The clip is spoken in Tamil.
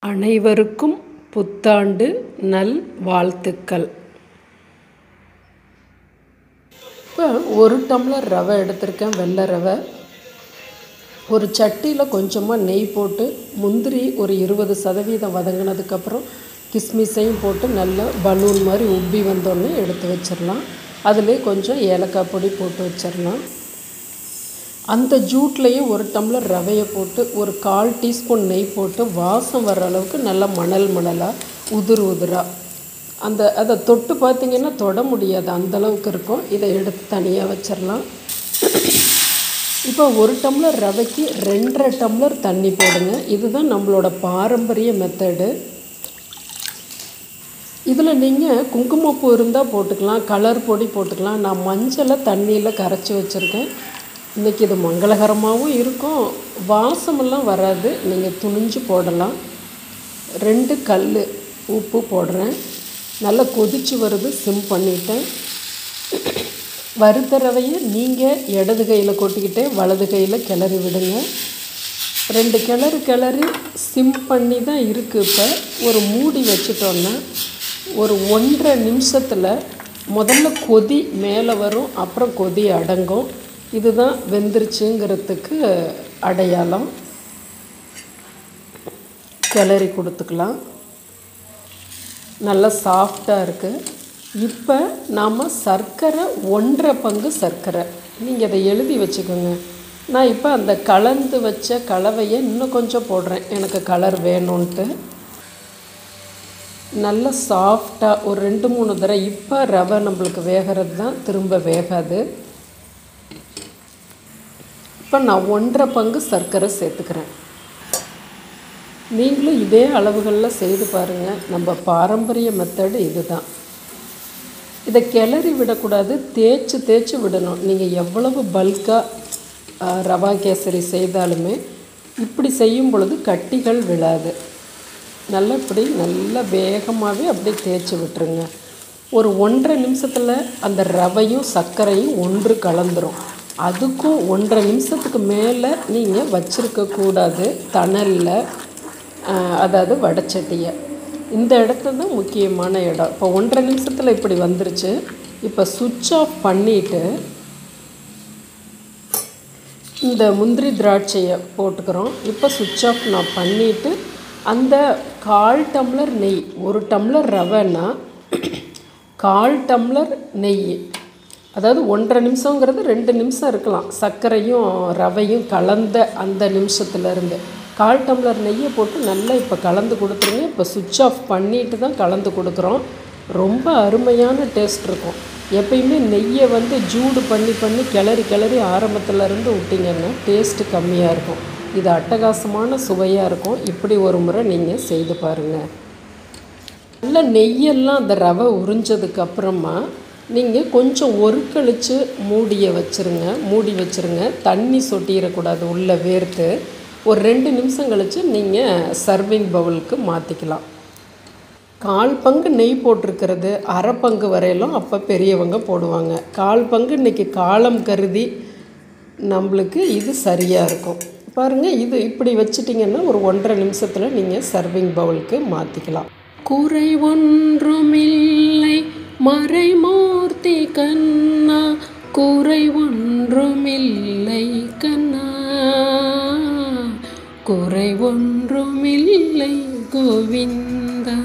அனைவருக்கும் புத்தாண்டு நல் வாழ்த்துக்கள் இப்போ ஒரு டம்ளர் ரவை எடுத்திருக்கேன் வெள்ளை ரவை ஒரு சட்டியில் கொஞ்சமாக நெய் போட்டு முந்திரி ஒரு இருபது சதவீதம் வதங்கினதுக்கப்புறம் கிஸ்மிஸையும் போட்டு நல்லா பலூன் மாதிரி உப்பி வந்தோடனே எடுத்து வச்சிடலாம் அதிலே கொஞ்சம் ஏலக்காய் பொடி போட்டு வச்சிடலாம் அந்த ஜூட்லேயும் ஒரு டம்ளர் ரவையை போட்டு ஒரு கால் டீஸ்பூன் நெய் போட்டு வாசம் வர அளவுக்கு நல்லா மணல் மணலாக உதிர் உதிராக அந்த அதை தொட்டு பார்த்தீங்கன்னா தொட முடியாது அந்த அளவுக்கு இருக்கும் இதை எடுத்து தனியாக வச்சிடலாம் இப்போ ஒரு டம்ளர் ரவைக்கு ரெண்டரை டம்ளர் தண்ணி போடுங்க இதுதான் நம்மளோட பாரம்பரிய மெத்தடு இதில் நீங்கள் குங்குமப்பூ இருந்தால் போட்டுக்கலாம் கலர் பொடி போட்டுக்கலாம் நான் மஞ்சளை தண்ணியில் கரைச்சி வச்சுருக்கேன் இன்றைக்கி இது மங்களகரமாகவும் இருக்கும் வாசமெல்லாம் வராது நீங்கள் துணிஞ்சு போடலாம் ரெண்டு கல் உப்பு போடுறேன் நல்லா கொதிச்சு வருது சிம் பண்ணிட்டேன் வறுத்த ரவையை நீங்கள் இடது கையில் கொட்டிக்கிட்டே வலது கையில் கிளறி விடுங்க ரெண்டு கிளறு கிளறி சிம் பண்ணி தான் இருக்குது இப்போ ஒரு மூடி வச்சிட்டோன்னா ஒரு ஒன்றரை நிமிஷத்தில் முதல்ல கொதி மேலே வரும் அப்புறம் கொதி அடங்கும் இதுதான் வெந்துருச்சுங்கிறதுக்கு அடையாளம் கிளறி கொடுத்துக்கலாம் நல்லா சாஃப்டாக இருக்குது இப்போ நாம் சர்க்கரை ஒன்றரை பங்கு சர்க்கரை நீங்கள் அதை எழுதி வச்சுக்கோங்க நான் இப்போ அந்த கலந்து வச்ச கலவையை இன்னும் கொஞ்சம் போடுறேன் எனக்கு கலர் வேணும்ன்ட்டு நல்ல சாஃப்டாக ஒரு ரெண்டு மூணு தடவை இப்போ ரவை நம்மளுக்கு வேகிறது தான் திரும்ப வேகாது இப்போ நான் ஒன்றரை பங்கு சர்க்கரை சேர்த்துக்கிறேன் நீங்களும் இதே அளவுகளில் செய்து பாருங்கள் நம்ம பாரம்பரிய மெத்தடு இது தான் இதை கிளறி விடக்கூடாது தேய்ச்சி தேய்ச்சி விடணும் நீங்கள் எவ்வளவு பல்காக ரவா கேசரி செய்தாலுமே இப்படி செய்யும் பொழுது கட்டிகள் விழாது நல்லா இப்படி நல்லா வேகமாகவே அப்படியே தேய்ச்சி விட்டுருங்க ஒரு ஒன்றரை நிமிஷத்தில் அந்த ரவையும் சர்க்கரையும் ஒன்று கலந்துரும் அதுக்கும் ஒன்றரை நிமிஷத்துக்கு மேலே நீங்கள் வச்சுருக்கக்கூடாது தணலில் அதாவது வடச்சட்டியை இந்த இடத்துல தான் முக்கியமான இடம் இப்போ ஒன்றரை நிமிஷத்தில் இப்படி வந்துருச்சு இப்போ சுவிட்ச் ஆஃப் பண்ணிவிட்டு இந்த முந்திரி திராட்சையை போட்டுக்கிறோம் இப்போ சுவிட்ச் ஆஃப் நான் பண்ணிவிட்டு அந்த கால் டம்ளர் நெய் ஒரு டம்ளர் ரவைன்னா கால் டம்ளர் நெய் அதாவது ஒன்றரை நிமிஷங்கிறது ரெண்டு நிமிஷம் இருக்கலாம் சர்க்கரையும் ரவையும் கலந்த அந்த நிமிஷத்துலேருந்து கால் டம்ளர் நெய்யை போட்டு நல்லா இப்போ கலந்து கொடுத்துருங்க இப்போ சுவிட்ச் ஆஃப் பண்ணிட்டு தான் கலந்து கொடுக்குறோம் ரொம்ப அருமையான டேஸ்ட் இருக்கும் எப்பயுமே நெய்யை வந்து ஜூடு பண்ணி பண்ணி கிளறி கிளறி ஆரம்பத்துலேருந்து விட்டிங்கன்னா டேஸ்ட்டு கம்மியாக இருக்கும் இது அட்டகாசமான சுவையாக இருக்கும் இப்படி ஒரு முறை நீங்கள் செய்து பாருங்கள் நல்ல நெய்யெல்லாம் அந்த ரவை உறிஞ்சதுக்கு அப்புறமா நீங்கள் கொஞ்சம் ஒரு கழித்து மூடியை வச்சுருங்க மூடி வச்சுருங்க தண்ணி சொட்டிடக்கூடாது உள்ளே வேர்த்து ஒரு ரெண்டு நிமிஷம் கழித்து நீங்கள் சர்விங் பவுலுக்கு மாற்றிக்கலாம் கால் பங்கு நெய் போட்டிருக்கிறது அரை பங்கு வரையிலும் அப்போ பெரியவங்க போடுவாங்க கால் பங்கு இன்றைக்கி காலம் கருதி நம்மளுக்கு இது சரியாக இருக்கும் பாருங்கள் இது இப்படி வச்சிட்டிங்கன்னா ஒரு ஒன்றரை நிமிஷத்தில் நீங்கள் சர்விங் பவுலுக்கு மாற்றிக்கலாம் குறை ஒன்றுமில்லை மறைமூர்த்தி கண்ணா குறை ஒன்றுமில்லை கண்ணா குறை ஒன்றுமில்லை கோவிந்தா